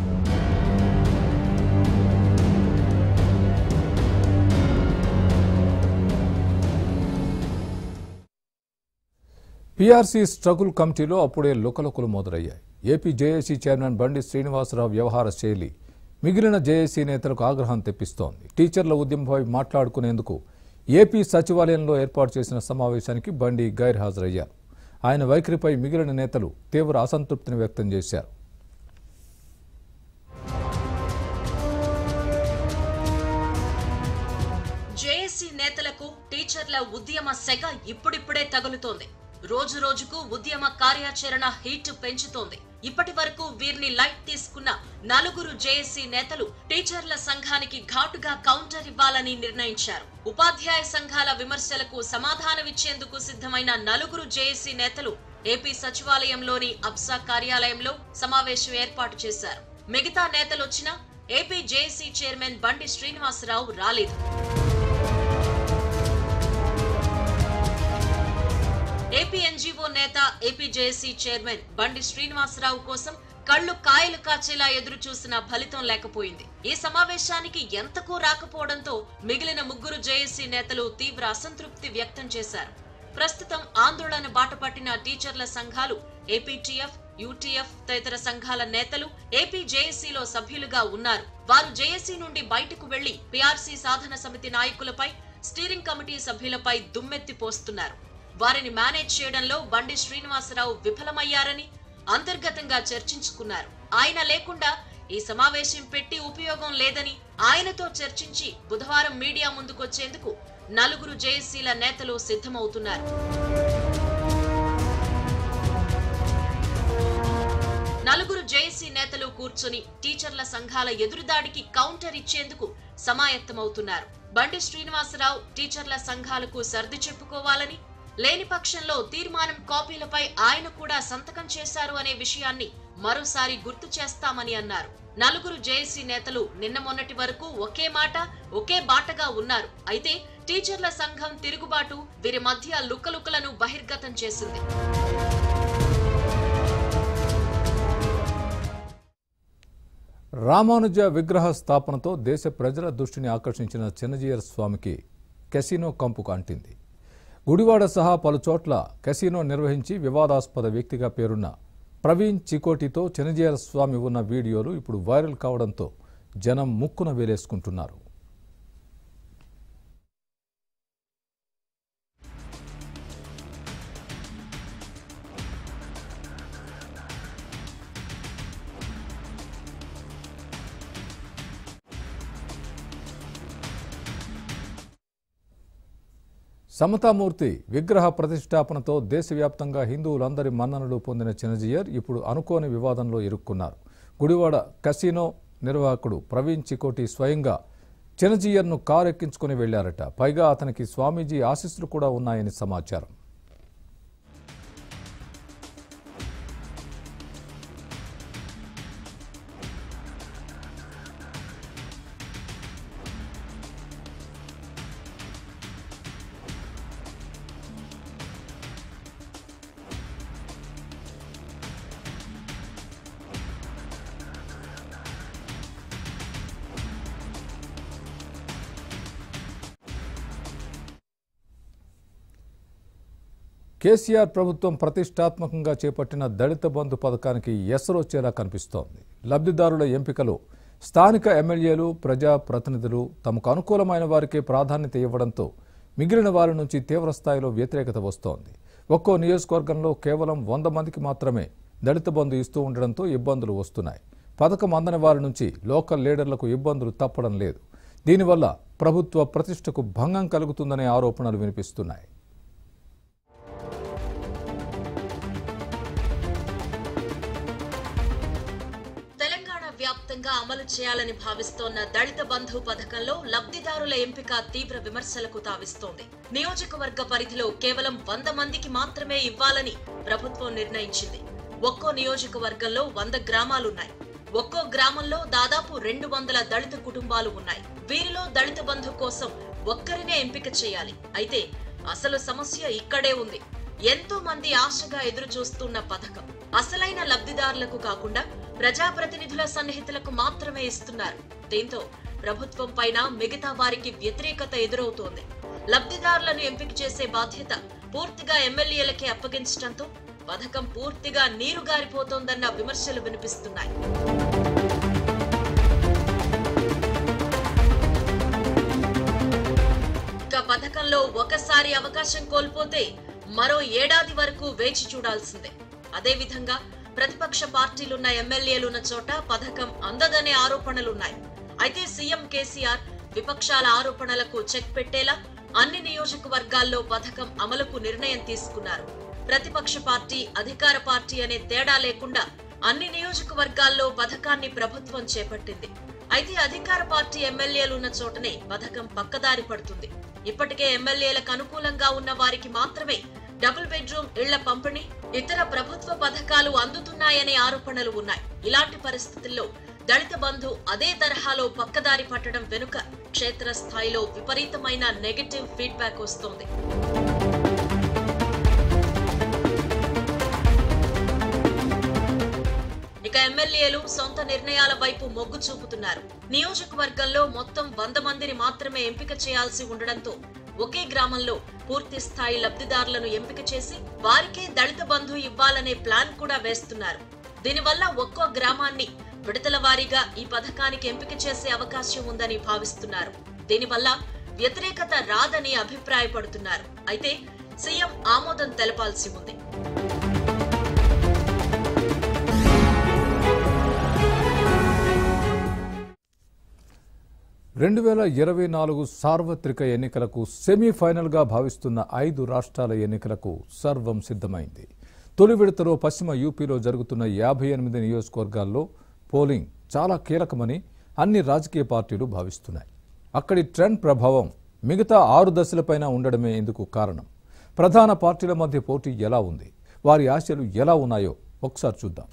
S1: పీఆర్సీ స్ట్రగుల్ కమిటీలో అప్పుడే లుకలుకలు మొదలయ్యాయి AP JAC chairman Bandi Srinivasarao వ్యవహార శైలి మిగిలిన జేఏసీ నేతలకు ఆగ్రహం తెప్పిస్తోంది టీచర్ల ఉద్యమంపై మాట్లాడుకునేందుకు ఏపీ సచివాలయంలో ఏర్పాటు చేసిన సమావేశానికి బండి గైర్హాజరయ్యారు ఆయన వైఖరిపై మిగిలిన నేతలు తీవ్ర అసంతృప్తిని వ్యక్తం చేశారు
S2: జేఏసీ నేతల టీచర్ల ఉద్యమ సెగ ఇప్పుడిప్పుడే తగులుతోంది రోజు రోజుకు ఉద్యమ కార్యాచరణ హీట్ పెంచుతోంది ఇప్పటి వరకు వీరిని లైట్ తీసుకున్న నలుగురు జేఏసీ నేతలు టీచర్ల సంఘానికి ఘాటుగా కౌంటర్ ఇవ్వాలని నిర్ణయించారు ఉపాధ్యాయ సంఘాల విమర్శలకు సమాధానమిచ్చేందుకు సిద్ధమైన నలుగురు జేఏసీ నేతలు ఏపీ సచివాలయంలోని అబ్సా కార్యాలయంలో సమావేశం ఏర్పాటు చేశారు మిగతా నేతలొచ్చినా AP JAC chairman Bandi Srinivasarao రాలేదు ఏపీ ఎన్జీఓ నేత AP JAC chairman Bandi Srinivasarao కోసం కళ్ళు కాయలు కాచేలా ఎదురు చూసిన ఫలితం లేకపోయింది ఈ సమావేశానికి ఎంతకు రాకపోవడంతో మిగిలిన ముగ్గురు జేఏసీ నేతలు తీవ్ర అసంతృప్తి వ్యక్తం చేశారు ప్రస్తుతం ఆందోళన బాటపట్టిన టీచర్ల సంఘాలు ఏపీటీఎఫ్ యూటీఎఫ్ తదితర సంఘాల నేతలు ఏపీ జేఏసీలో సభ్యులుగా ఉన్నారు వారు జేఏసీ నుండి బయటకు వెళ్లి పీఆర్సీ సాధన సమితి నాయకులపై స్టీరింగ్ కమిటీ సభ్యులపై దుమ్మెత్తి పోస్తున్నారు వారిని మేనేజ్ చేయడంలో బండి శ్రీనివాసరావు విఫలమయ్యారని అంతర్గతంగా చర్చించుకున్నారు ఆయన లేకుండా ఈ సమావేశం పెట్టి ఉపయోగం లేదని ఆయనతో చర్చించి బుధవారం మీడియా ముందుకొచ్చేందుకు నలుగురు జేఏసీల నేతలు సిద్ధమవుతున్నారు నలుగురు జేఏసీ నేతలు కూర్చొని టీచర్ల సంఘాల ఎదురుదాడికి కౌంటర్ ఇచ్చేందుకు సమాయత్తమవుతున్నారు బండి శ్రీనివాసరావు టీచర్ల సంఘాలకు సర్ది చెప్పుకోవాలని లేని పక్షంలో తీర్మానం కాపీలపై ఆయన కూడా సంతకం చేశారు అనే విషయాన్ని మరోసారి గుర్తు చేస్తామని అన్నారు నలుగురు జేఏసీ నేతలు నిన్న మొన్నటి వరకు ఒకే మాట ఒకే బాటగా ఉన్నారు అయితే టీచర్ల సంఘం తిరుగుబాటు వీరి మధ్య లుక్కలుక్కలను బహిర్గతం చేసింది
S1: రామానుజ విగ్రహ స్థాపనతో దేశ ప్రజల దృష్టిని ఆకర్షించిన చిన్నజీయర్ స్వామికి కెసినో కంపుకు అంటింది గుడివాడ సహా పలు చోట్ల కెసినో నిర్వహించి వివాదాస్పద వ్యక్తిగా పేరున్న ప్రవీణ్ చికోటితో చిన్నజీయర్ స్వామి ఉన్న వీడియోలు ఇప్పుడు వైరల్ కావడంతో జనం ముక్కున వేలేసుకుంటున్నారు సమతామూర్తి విగ్రహ ప్రతిష్టాపనతో దేశవ్యాప్తంగా హిందువులందరి మన్ననలు పొందిన చిన్నజీయర్ ఇప్పుడు అనుకోని వివాదంలో ఇరుక్కున్నారు గుడివాడ కసినో నిర్వాహకుడు ప్రవీణ్ చికోటి స్వయంగా చిన్నజీయర్ను కారు ఎక్కించుకుని వెళ్లారట పైగా అతనికి స్వామీజీ ఆశీస్సులు కూడా ఉన్నాయని సమాచారం కేసీఆర్ ప్రభుత్వం ప్రతిష్టాత్మకంగా చేపట్టిన దళిత బంధు పథకానికి ఎసరొచ్చేలా కనిపిస్తోంది లబ్ధిదారుల ఎంపికలో స్థానిక ఎమ్మెల్యేలు ప్రజా ప్రతినిధులు తమకు అనుకూలమైన వారికే ప్రాధాన్యత ఇవ్వడంతో మిగిలిన వారి నుంచి తీవ్ర స్థాయిలో వ్యతిరేకత వస్తోంది ఒక్కో నియోజకవర్గంలో కేవలం వంద మందికి మాత్రమే దళిత బంధు ఇస్తూ ఉండడంతో ఇబ్బందులు వస్తున్నాయి పథకం అందని వారి నుంచి లోకల్ లీడర్లకు ఇబ్బందులు తప్పడం లేదు దీనివల్ల ప్రభుత్వ ప్రతిష్టకు భంగం కలుగుతుందనే ఆరోపణలు వినిపిస్తున్నాయి
S2: తెలంగాణ వ్యాప్తంగా అమలు చేయాలని భావిస్తోన్న దళిత బంధు పథకంలో లబ్ధిదారుల ఎంపిక తీవ్ర విమర్శలకు తావిస్తోంది నియోజకవర్గ పరిధిలో కేవలం వంద మందికి మాత్రమే ఇవ్వాలని ప్రభుత్వం నిర్ణయించింది ఒక్కో నియోజకవర్గంలో వంద గ్రామాలున్నాయి ఒక్కో గ్రామంలో దాదాపు రెండు వందల దళిత కుటుంబాలు ఉన్నాయి వీరిలో దళిత బంధు కోసం ఒక్కరినే ఎంపిక చేయాలి అయితే అసలు సమస్య ఇక్కడే ఉంది ఎంతో మంది ఆశగా ఎదురు చూస్తున్న పథకం అసలైన లబ్ధిదారులకు కాకుండా ప్రజాప్రతినిధుల సన్నిహితులకు మాత్రమే ఇస్తున్నారు దీంతో ప్రభుత్వం పైన మిగతా వారికి వ్యతిరేకత ఎదురవుతోంది లబ్ధిదారులను ఎంపిక చేసే బాధ్యత పూర్తిగా ఎమ్మెల్యేలకే అప్పగించడంతో పథకం పూర్తిగా నీరుగారిపోతోందన్న విమర్శలు వినిపిస్తున్నాయి ఇక పథకంలో ఒకసారి అవకాశం కోల్పోతే మరో ఏడాది వరకు వేచి చూడాల్సిందే అదేవిధంగా ప్రతిపక్ష పార్టీలున్న ఎమ్మెల్యేలున్న చోట పథకం అందదనే ఆరోపణలున్నాయి అయితే సీఎం కేసీఆర్ విపక్షాల ఆరోపణలకు చెక్ పెట్టేలా అన్ని నియోజకవర్గాల్లో పథకం అమలుకు నిర్ణయం తీసుకున్నారు ప్రతిపక్ష పార్టీ అధికార పార్టీ అనే తేడా లేకుండా అన్ని నియోజకవర్గాల్లో పథకాన్ని ప్రభుత్వం చేపట్టింది అయితే అధికార పార్టీ ఎమ్మెల్యేలు ఉన్న చోటనే పథకం పక్కదారి పడుతుంది ఇప్పటికే ఎమ్మెల్యేలకు అనుకూలంగా ఉన్న వారికి మాత్రమే డబుల్ బెడ్రూమ్ ఇళ్ల పంపిణీ ఇతర ప్రభుత్వ పథకాలు అందుతున్నాయనే ఆరోపణలు ఉన్నాయి ఇలాంటి పరిస్థితుల్లో దళిత బంధు అదే తరహాలో పక్కదారి పట్టడం వెనుక క్షేత్రస్థాయిలో విపరీతమైన నెగటివ్ ఫీడ్బ్యాక్ వస్తోంది ఇక ఎమ్మెల్యేలు సొంత నిర్ణయాల వైపు మొగ్గు చూపుతున్నారు నియోజకవర్గంలో మొత్తం వంద మందిని మాత్రమే ఎంపిక చేయాల్సి ఉండడంతో ఒకే గ్రామంలో పూర్తి స్థాయి లబ్ధిదారులను ఎంపిక చేసి వారికే దళిత బంధు ఇవ్వాలనే ప్లాన్ కూడా వేస్తున్నారు దీనివల్ల ఒక్కో గ్రామాన్ని విడతల వారీగా ఈ పథకానికి ఎంపిక చేసే అవకాశం ఉందని భావిస్తున్నారు దీనివల్ల వ్యతిరేకత రాదని అభిప్రాయపడుతున్నారు అయితే సీఎం ఆమోదం తెలపాల్సి ఉంది
S1: రెండు వేల ఇరవై నాలుగు సార్వత్రిక ఎన్నికలకు సెమీఫైనల్గా భావిస్తున్న ఐదు రాష్ట్రాల ఎన్నికలకు సర్వం సిద్ధమైంది తొలి విడతలో పశ్చిమ యూపీలో జరుగుతున్న యాభై ఎనిమిది నియోజకవర్గాల్లో పోలింగ్ చాలా కీలకమని అన్ని రాజకీయ పార్టీలు భావిస్తున్నాయి అక్కడి ట్రెండ్ ప్రభావం మిగతా ఆరు దశలపైన ఉండడమే ఇందుకు కారణం ప్రధాన పార్టీల మధ్య పోటీ ఎలా ఉంది వారి ఆశలు ఎలా ఉన్నాయో ఒకసారి చూద్దాం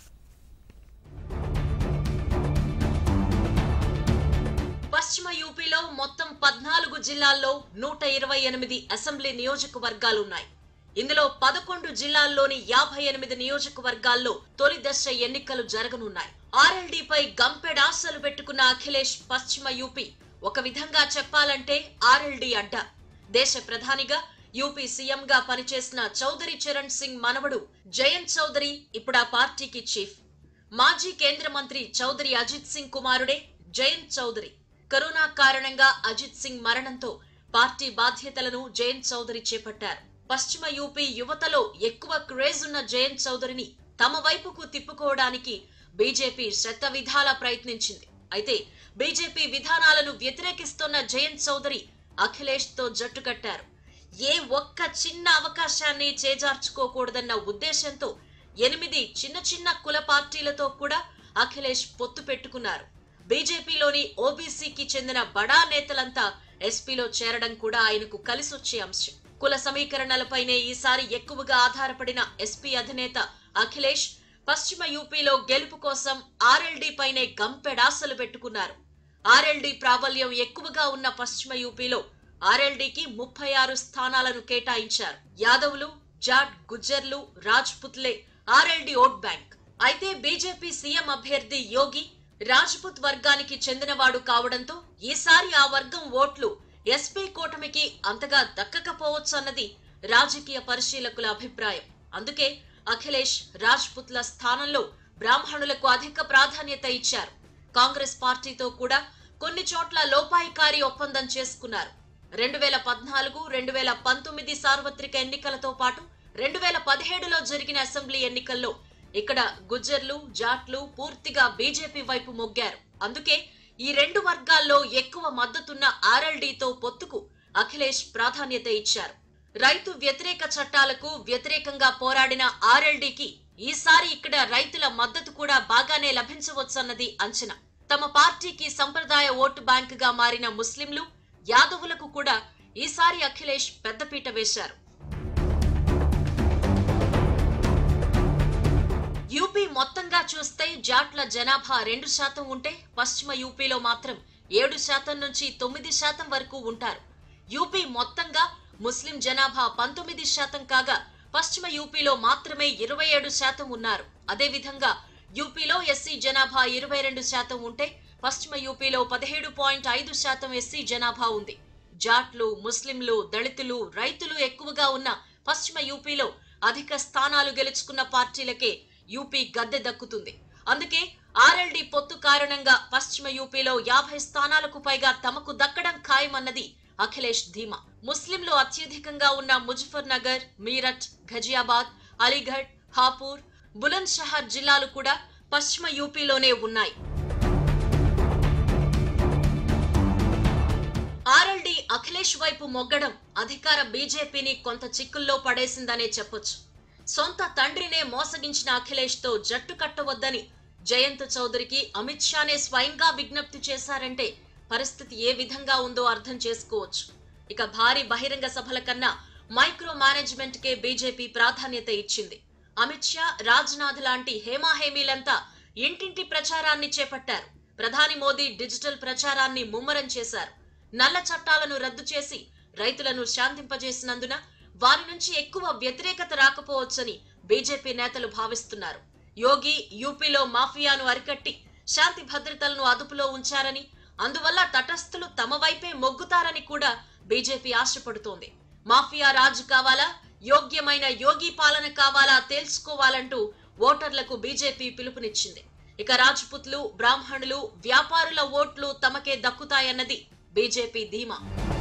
S2: పశ్చిమ యూపీలో మొత్తం పద్నాలుగు జిల్లాల్లో నూట ఇరవై ఎనిమిది అసెంబ్లీ నియోజకవర్గాలున్నాయి ఇందులో పదకొండు జిల్లాల్లోని యాభై ఎనిమిది నియోజకవర్గాల్లో తొలి దశ ఎన్నికలు జరగనున్నాయి ఆర్ఎల్డీపై గంపెడాసలు పెట్టుకున్న అఖిలేష్ పశ్చిమ యూపీ ఒక విధంగా చెప్పాలంటే ఆర్ఎల్డీ అడ్డా దేశ ప్రధానిగా యూపీ సీఎంగా పనిచేసిన చౌదరి చరణ్ సింగ్ మనవడు జయంత్ చౌదరి ఇప్పుడు ఆ పార్టీకి చీఫ్ మాజీ కేంద్ర మంత్రి చౌదరి అజిత్ సింగ్ కుమారుడే జయంత్ చౌదరి కరోనా కారణంగా అజిత్ సింగ్ మరణంతో పార్టీ బాధ్యతలను జయంత్ చౌదరి చేపట్టారు పశ్చిమ యూపీ యువతలో ఎక్కువ క్రేజ్ ఉన్న జయంత్ చౌదరిని తమ వైపుకు తిప్పుకోవడానికి బీజేపీ శత విధాలా ప్రయత్నించింది అయితే బీజేపీ విధానాలను వ్యతిరేకిస్తున్న జయంత్ చౌదరి అఖిలేష్ తో జట్టు కట్టారు ఏ ఒక్క చిన్న అవకాశాన్ని చేజార్చుకోకూడదన్న ఉద్దేశంతో ఎనిమిది చిన్న చిన్న కుల పార్టీలతో కూడా అఖిలేష్ పొత్తు పెట్టుకున్నారు బీజేపీలోని ఓబీసీకి చెందిన బడా నేతలంతా ఎస్పీలో చేరడం కూడా ఆయనకు కలిసొచ్చే అంశం కుల సమీకరణలపైనే ఈసారి ఎక్కువగా ఆధారపడిన ఎస్పీ అధినేత అఖిలేష్ పశ్చిమ యూపీలో గెలుపు కోసం ఆర్ఎల్డీ పైనే గంపెడాసలు పెట్టుకున్నారు ఆర్ఎల్డీ ప్రాబల్యం ఎక్కువగా ఉన్న పశ్చిమ యూపీలో ఆర్ఎల్డీకి ముప్పై ఆరు స్థానాలను కేటాయించారు యాదవులు జాట్ గుజ్జర్లు రాజ్పుత్లే ఆర్ఎల్డీ ఓట్ బ్యాంక్ అయితే బీజేపీ సీఎం అభ్యర్థి యోగి రాజ్పుత్ వర్గానికి చెందినవాడు కావడంతో ఈసారి ఆ వర్గం ఓట్లు ఎస్పీ కూటమికి అంతగా దక్కకపోవచ్చన్నది రాజకీయ పరిశీలకుల అభిప్రాయం అందుకే అఖిలేష్ రాజ్పుత్ల స్థానంలో బ్రాహ్మణులకు అధిక ప్రాధాన్యత ఇచ్చారు కాంగ్రెస్ పార్టీతో కూడా కొన్ని చోట్ల లోపాయికారి ఒప్పందం చేసుకున్నారు రెండు వేల పద్నాలుగు రెండు వేల పంతొమ్మిది సార్వత్రిక ఎన్నికలతో పాటు రెండు వేల పదిహేడులో జరిగిన అసెంబ్లీ ఎన్నికల్లో ఇక్కడ గుజ్జర్లు జాట్లు పూర్తిగా బీజేపీ వైపు మొగ్గారు అందుకే ఈ రెండు వర్గాల్లో ఎక్కువ మద్దతున్న ఆర్ఎల్డీతో పొత్తుకు అఖిలేష్ ప్రాధాన్యత ఇచ్చారు రైతు వ్యతిరేక చట్టాలకు వ్యతిరేకంగా పోరాడిన ఆర్ఎల్డీకి ఈసారి ఇక్కడ రైతుల మద్దతు కూడా బాగానే లభించవచ్చన్నది అంచనా తమ పార్టీకి సంప్రదాయ ఓటు బ్యాంకుగా మారిన ముస్లింలు యాదవులకు కూడా ఈసారి అఖిలేష్ పెద్దపీట వేశారు యూపీ మొత్తంగా చూస్తే జాట్ల జనాభా రెండు శాతం ఉంటే పశ్చిమ యూపీలో మాత్రం ఏడు శాతం నుంచి తొమ్మిది శాతం వరకు ఉంటారు యూపీ మొత్తంగా ముస్లిం జనాభా పంతొమ్మిది శాతం కాగా పశ్చిమ యూపీలో మాత్రమే ఇరవై ఏడు శాతం ఉన్నారు అదేవిధంగా యూపీలో ఎస్సీ జనాభా ఇరవై రెండు శాతం ఉంటే పశ్చిమ యూపీలో పదిహేడు పాయింట్ ఐదు శాతం ఎస్సీ జనాభా ఉంది జాట్లు ముస్లింలు దళితులు రైతులు ఎక్కువగా ఉన్న పశ్చిమ యూపీలో అధిక స్థానాలు గెలుచుకున్న పార్టీలకే యూపీ గద్దె దక్కుతుంది అందుకే ఆర్ఎల్డీ పొత్తు కారణంగా పశ్చిమ యూపీలో యాభై స్థానాలకు పైగా తమకు దక్కడం ఖాయమన్నది అఖిలేష్ ధీమా ముస్లింలు అత్యధికంగా ఉన్న ముజఫర్ నగర్ మీరట్ ఘజియాబాద్ అలీగఢ్ హాపూర్ బులంద్ షహర్ జిల్లాలు కూడా పశ్చిమ యూపీలోనే ఉన్నాయి ఆర్ఎల్డి అఖిలేష్ వైపు మొగ్గడం అధికార బీజేపీని కొంత చిక్కుల్లో పడేసిందనే చెప్పొచ్చు సొంత తండ్రినే మోసగించిన అఖిలేష్ తో జట్టు కట్టవద్దని జయంత్ చౌదరికి అమిత్ షానే స్వయంగా విజ్ఞప్తి చేశారంటే పరిస్థితి ఏ విధంగా ఉందో అర్థం చేసుకోవచ్చు ఇక భారీ బహిరంగ సభల కన్నా మైక్రో మేనేజ్మెంట్ కే బీజేపీ ప్రాధాన్యత ఇచ్చింది అమిత్ షా రాజ్నాథ్ లాంటి హేమాహేమీలంతా ఇంటింటి ప్రచారాన్ని చేపట్టారు ప్రధాని మోదీ డిజిటల్ ప్రచారాన్ని ముమ్మరం చేశారు నల్ల చట్టాలను రద్దు చేసి రైతులను శాంతింపజేసినందున వారి నుంచి ఎక్కువ వ్యతిరేకత రాకపోవచ్చని బీజేపీ నేతలు భావిస్తున్నారు యోగి యూపీలో మాఫియాను అరికట్టి శాంతి భద్రతలను అదుపులో ఉంచారని అందువల్ల తటస్థులు తమ వైపే మొగ్గుతారని కూడా బీజేపీ ఆశపడుతోంది మాఫియా రాజు కావాలా యోగ్యమైన యోగి పాలన కావాలా తేల్చుకోవాలంటూ ఓటర్లకు బీజేపీ పిలుపునిచ్చింది ఇక రాజ్పుత్లు బ్రాహ్మణులు వ్యాపారుల ఓట్లు తమకే దక్కుతాయన్నది బీజేపీ ధీమా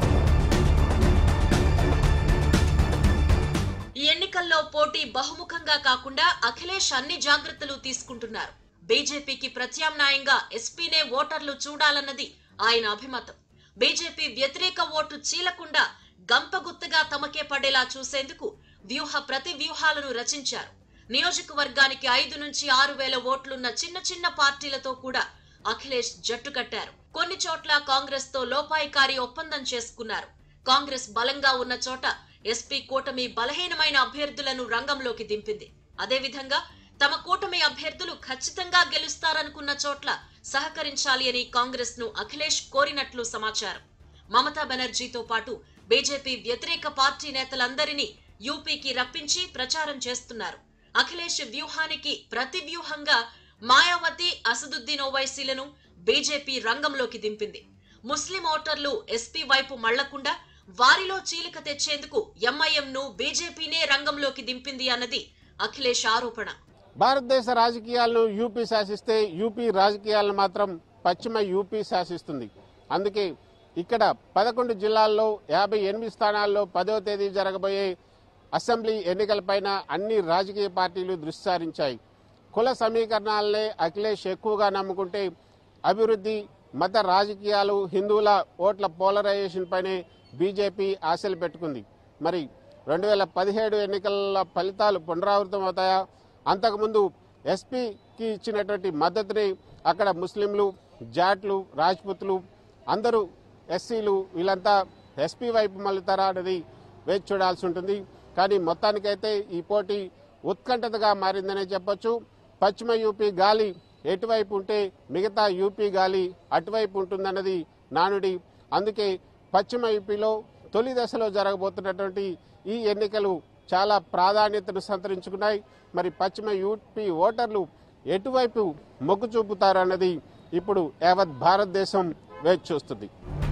S2: ఈ ఎన్నికల్లో పోటీ బహుముఖంగా కాకుండా అఖిలేష్ అన్ని జాగ్రత్తలు తీసుకుంటున్నారు బీజేపీకి ప్రత్యామ్నాయంగా ఎస్పీనే ఓటర్లు చూడాలన్నది ఆయన అభిమతం బీజేపీ వ్యతిరేక ఓటు చీలకుండా గంపగుత్తగా తమకే పడేలా చూసేందుకు వ్యూహ ప్రతి వ్యూహాలను రచించారు నియోజకవర్గానికి ఐదు నుంచి ఆరు వేల ఓట్లున్న చిన్న చిన్న పార్టీలతో కూడా అఖిలేష్ జట్టు కట్టారు కొన్ని చోట్ల కాంగ్రెస్ తో లోపాయికారి ఒప్పందం చేసుకున్నారు కాంగ్రెస్ బలంగా ఉన్న చోట ఎస్పీ కూటమి బలహీనమైన అభ్యర్థులను రంగంలోకి దింపింది అదేవిధంగా తమ కూటమి అభ్యర్థులు ఖచ్చితంగా గెలుస్తారనుకున్న చోట్ల సహకరించాలి అని కాంగ్రెస్ ను అఖిలేష్ కోరినట్లు సమాచారం మమతా బెనర్జీతో పాటు బీజేపీ వ్యతిరేక పార్టీ నేతలందరినీ యూపీకి రప్పించి ప్రచారం చేస్తున్నారు అఖిలేష్ వ్యూహానికి ప్రతి వ్యూహంగా మాయావతి అసదుద్దీన్ ఓవైసీలను బీజేపీ రంగంలోకి దింపింది ముస్లిం ఓటర్లు ఎస్పీ వైపు మళ్లకుండా వారిలో చీలిక తెచ్చేందుకు ఎంఐఎం ను బీజేపీనే రంగంలోకి దింపింది అన్నది అఖిలేష్ ఆరోపణ
S9: భారతదేశ రాజకీయాలను యూపీ శాసిస్తే యూపీ రాజకీయాలను మాత్రం పశ్చిమ యూపీ శాసిస్తుంది అందుకే ఇక్కడ పదకొండు జిల్లాల్లో యాభై ఎనిమిది స్థానాల్లో పదవ తేదీ జరగబోయే అసెంబ్లీ ఎన్నికలపైన అన్ని రాజకీయ పార్టీలు దృష్టి సారించాయి కుల సమీకరణాలనే అఖిలేష్ ఎక్కువగా నమ్ముకుంటే అభివృద్ధి మత రాజకీయాలు హిందువుల ఓట్ల పోలరైజేషన్ పైనే బీజేపీ ఆశలు పెట్టుకుంది మరి రెండు వేల పదిహేడు ఎన్నికల ఫలితాలు పునరావృతం అవుతాయా అంతకుముందు ఎస్పీకి ఇచ్చినటువంటి మద్దతుని అక్కడ ముస్లింలు జాట్లు రాజ్పుత్లు అందరూ ఎస్సీలు వీళ్ళంతా ఎస్పీ వైపు మళ్ళుతారా అనేది వేచి చూడాల్సి ఉంటుంది కానీ మొత్తానికైతే ఈ పోటీ ఉత్కంఠతగా మారిందనే చెప్పొచ్చు పశ్చిమ యూపీ గాలి ఎటువైపు ఉంటే మిగతా యూపీ గాలి అటువైపు ఉంటుందన్నది నానుడి అందుకే పశ్చిమ యూపీలో తొలి దశలో జరగబోతున్నటువంటి ఈ ఎన్నికలు చాలా ప్రాధాన్యతను సంతరించుకున్నాయి మరి పశ్చిమ యూపీ ఓటర్లు ఎటువైపు మొగ్గు చూపుతారన్నది ఇప్పుడు యావత్ భారతదేశం వేచి చూస్తుంది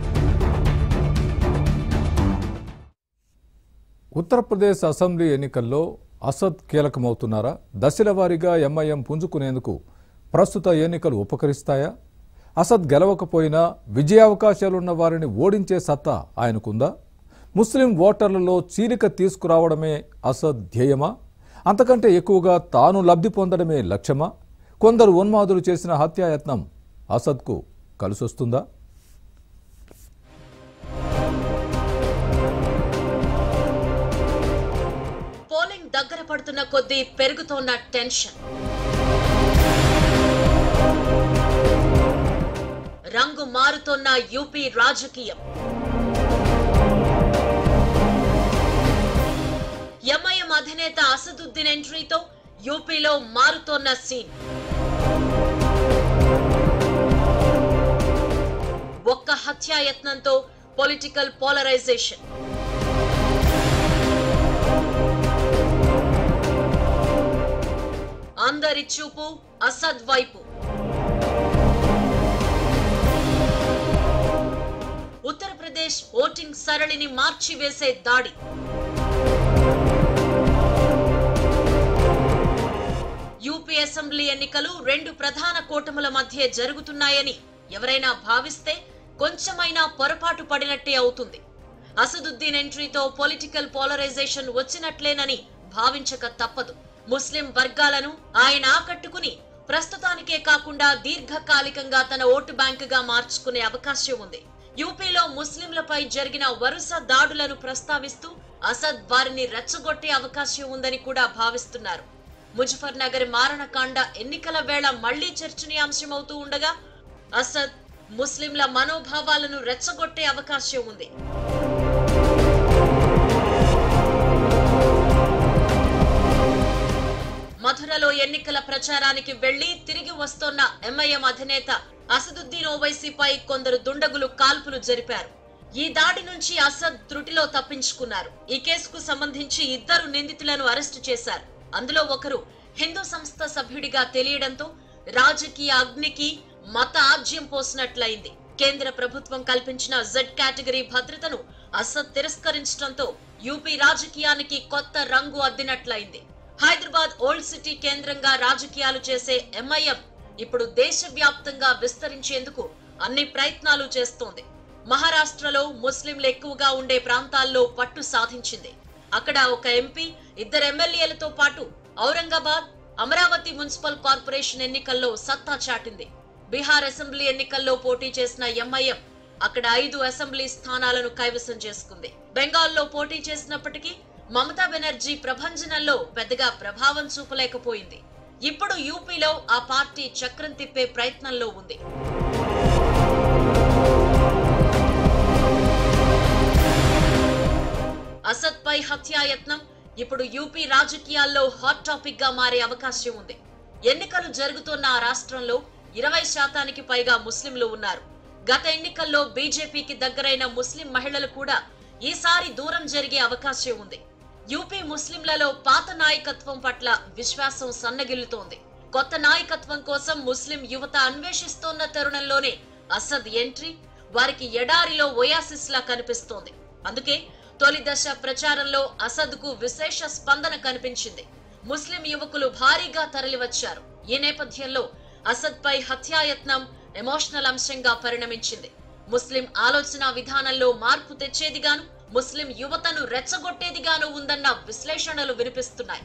S1: ఉత్తరప్రదేశ్ అసెంబ్లీ ఎన్నికల్లో అసద్ కీలకమవుతున్నారా దశల వారీగా ఎంఐఎం పుంజుకునేందుకు ప్రస్తుత ఎన్నికలు ఉపకరిస్తాయా అసద్ గెలవకపోయినా విజయావకాశాలున్న వారిని ఓడించే సత్తా ఆయనకుందా ముస్లిం ఓటర్లలో చీలిక తీసుకురావడమే అసద్ ధ్యేయమా అంతకంటే ఎక్కువగా తాను లబ్ధి పొందడమే లక్ష్యమా కొందరు ఉన్మాదులు చేసిన హత్యాయత్నం అసద్కు కలిసొస్తుందా
S2: పోలింగ్ దగ్గర పడుతున్న కొద్దీ పెరుగుతోన్న టెన్షన్ రంగు మారుతోన్న యూపీ రాజకీయం ఎంఐఎం అధినేత అసదుద్దీన్ ఎంట్రీతో యూపీలో మారుతోన్న సీన్ ఒక్క హత్యాయత్నంతో పొలిటికల్ పోలరైజేషన్ అందరి చూపు అసద్ వైపు ఉత్తరప్రదేశ్ ఓటింగ్ సరళిని మార్చివేసే దాడి యూపీ అసెంబ్లీ ఎన్నికలు రెండు ప్రధాన కూటముల మధ్య జరుగుతున్నాయని ఎవరైనా భావిస్తే కొంచెమైనా పొరపాటు పడినట్టే అవుతుంది అసదుద్దీన్ ఎంట్రీతో పొలిటికల్ పోలరైజేషన్ వచ్చినట్లేనని భావించక తప్పదు ముస్లిం వర్గాలను ఆయన ఆకట్టుకుని ప్రస్తుతానికే కాకుండా దీర్ఘకాలికంగా తన ఓటు బ్యాంకుగా మార్చుకునే అవకాశం ఉంది యూపీలో ముస్లింలపై జరిగిన వరుస దాడులను ప్రస్తావిస్తూ అసద్ వారిని రెచ్చగొట్టే అవకాశం ఉందని కూడా భావిస్తున్నారు ముజఫర్ నగర్ మారణకాండ ఎన్నికల వేళ మళ్లీ చర్చనీయాంశమవుతూ ఉండగా అసద్ ముస్లింల మనోభావాలను రెచ్చగొట్టే అవకాశం ఉంది మధురలో ఎన్నికల ప్రచారానికి వెళ్లి తిరిగి వస్తోన్న ఎంఐఎం అధినేత అసదుద్దీన్ ఓవైసీపై కొందరు దుండగులు కాల్పులు జరిపారు ఈ దాడి నుంచి అసద్ త్రుటిలో తప్పించుకున్నారు ఈ కేసుకు సంబంధించి ఇద్దరు నిందితులను అరెస్టు చేశారు అందులో ఒకరు హిందూ సంస్థ సభ్యుడిగా తెలియడంతో రాజకీయ అగ్నికి మత ఆజ్యం పోసినట్లయింది కేంద్ర ప్రభుత్వం కల్పించిన జెడ్ కేటగిరీ భద్రతను అసద్ తిరస్కరించడంతో యూపీ రాజకీయానికి కొత్త రంగు అద్దినట్లయింది హైదరాబాద్ ఓల్డ్ సిటీ కేంద్రంగా రాజకీయాలు చేసే ఎంఐఎం ఇప్పుడు దేశవ్యాప్తంగా విస్తరించేందుకు అన్ని ప్రయత్నాలు చేస్తోంది మహారాష్ట్రలో ముస్లింలు ఎక్కువగా ఉండే ప్రాంతాల్లో పట్టు సాధించింది అక్కడ ఒక ఎంపీ ఇద్దరు ఎమ్మెల్యేలతో పాటు ఔరంగాబాద్ అమరావతి మున్సిపల్ కార్పొరేషన్ ఎన్నికల్లో సత్తా చాటింది బీహార్ అసెంబ్లీ ఎన్నికల్లో పోటీ చేసిన ఎంఐఎం అక్కడ ఐదు అసెంబ్లీ స్థానాలను కైవసం చేసుకుంది బెంగాల్లో పోటీ చేసినప్పటికీ మమతా బెనర్జీ ప్రభంజనంలో పెద్దగా ప్రభావం చూపలేకపోయింది ఇప్పుడు యూపీలో ఆ పార్టీ చక్రం తిప్పే ప్రయత్నంలో ఉంది అసద్ పై హత్యాయత్నం ఇప్పుడు యూపీ రాజకీయాల్లో హాట్ టాపిక్ గా మారే అవకాశం ఉంది ఎన్నికలు జరుగుతున్న ఆ రాష్ట్రంలో ఇరవై శాతానికి పైగా ముస్లింలు ఉన్నారు గత ఎన్నికల్లో బీజేపీకి దగ్గరైన ముస్లిం మహిళలు కూడా ఈసారి దూరం జరిగే అవకాశం ఉంది యూపీ ముస్లింలలో పాత నాయకత్వం పట్ల విశ్వాసం సన్నగిల్లుతోంది కొత్త నాయకత్వం కోసం ముస్లిం యువత అన్వేషిస్తోన్న తరుణంలోనే అసద్ ఎంట్రీ వారికి ఎడారిలో ఒయాసిస్ లా కనిపిస్తోంది అందుకే తొలి దశ ప్రచారంలో అసద్ కు విశేష స్పందన కనిపించింది ముస్లిం యువకులు భారీగా తరలివచ్చారు ఈ నేపథ్యంలో అసద్ పై హత్యాయత్నం ఎమోషనల్ అంశంగా పరిణమించింది ముస్లిం ఆలోచన విధానంలో మార్పు తెచ్చేదిగాను ముస్లిం యువతను రెచ్చగొట్టేదిగాను ఉందన్న విశ్లేషణలు వినిపిస్తున్నాయి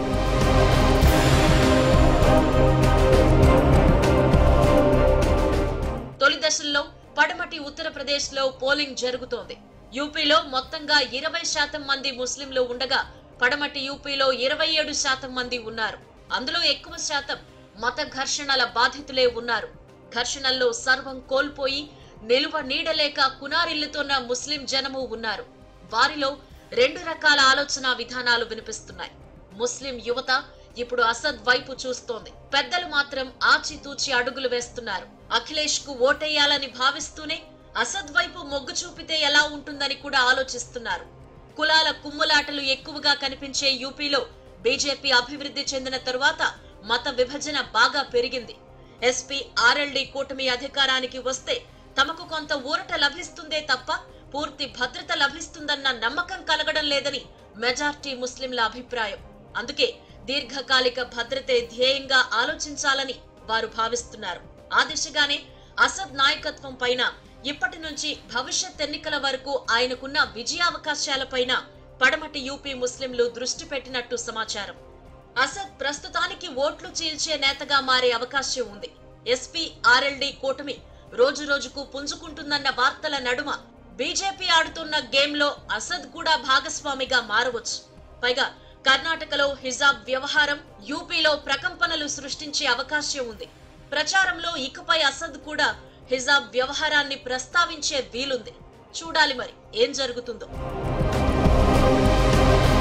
S2: తొలి దశల్లో పడమటి ఉత్తరప్రదేశ్ లో పోలింగ్ జరుగుతోంది యూపీలో మొత్తంగా ఇరవై శాతం మంది ముస్లింలు ఉండగా పడమటి యూపీలో ఇరవై ఏడు శాతం మంది ఉన్నారు అందులో ఎక్కువ శాతం మత ఘర్షణల బాధితులే ఉన్నారు ఘర్షణల్లో సర్వం కోల్పోయి నిలువ నీడలేక కునారిల్లుతున్న ముస్లిం జనము ఉన్నారు వారిలో రెండు రకాల ఆలోచన విధానాలు వినిపిస్తున్నాయి ముస్లిం యువత ఇప్పుడు అసద్ వైపు చూస్తోంది పెద్దలు మాత్రం ఆచితూచి అడుగులు వేస్తున్నారు అఖిలేష్ కు ఓటేయాలని భావిస్తూనే అసద్ వైపు మొగ్గు చూపితే ఎలా ఉంటుందని కూడా ఆలోచిస్తున్నారు కులాల కుమ్ములాటలు ఎక్కువగా కనిపించే యూపీలో బీజేపీ అభివృద్ధి చెందిన తరువాత మత విభజన బాగా పెరిగింది ఎస్పీ ఆర్ఎల్డీ కూటమి అధికారానికి వస్తే తమకు కొంత ఊరట లభిస్తుందే తప్ప పూర్తి భద్రత లభిస్తుందన్న నమ్మకం కలగడం లేదని మెజార్టీ ముస్లింల అభిప్రాయం అందుకే దీర్ఘకాలిక భద్రతే ధ్యేయంగా ఆలోచించాలని వారు భావిస్తున్నారు ఆ దిశగానే అసద్ నాయకత్వం పైన ఇప్పటి నుంచి భవిష్యత్ ఎన్నికల వరకు ఆయనకున్న విజయావకాశాలపైన పడమటి యూపీ ముస్లింలు దృష్టి పెట్టినట్టు సమాచారం అసద్ ప్రస్తుతానికి ఓట్లు చీల్చే నేతగా మారే అవకాశం ఉంది ఎస్పీ ఆర్ఎల్డీ కూటమి రోజు రోజుకు పుంజుకుంటుందన్న వార్తల నడుమ బీజేపీ ఆడుతున్న గేమ్ లో అసద్ కూడా భాగస్వామిగా మారవచ్చు పైగా కర్ణాటకలో హిజాబ్ వ్యవహారం యూపీలో ప్రకంపనలు సృష్టించే అవకాశం ఉంది ప్రచారంలో ఇకపై అసద్ కూడా హిజాబ్ వ్యవహారాన్ని ప్రస్తావించే వీలుంది చూడాలి మరి ఏం జరుగుతుందో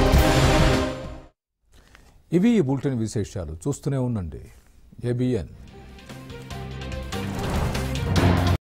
S1: ఇవి ఈ బులెటిన్ విశేషాలు చూస్తూనే ఉండండి ఏబిఎన్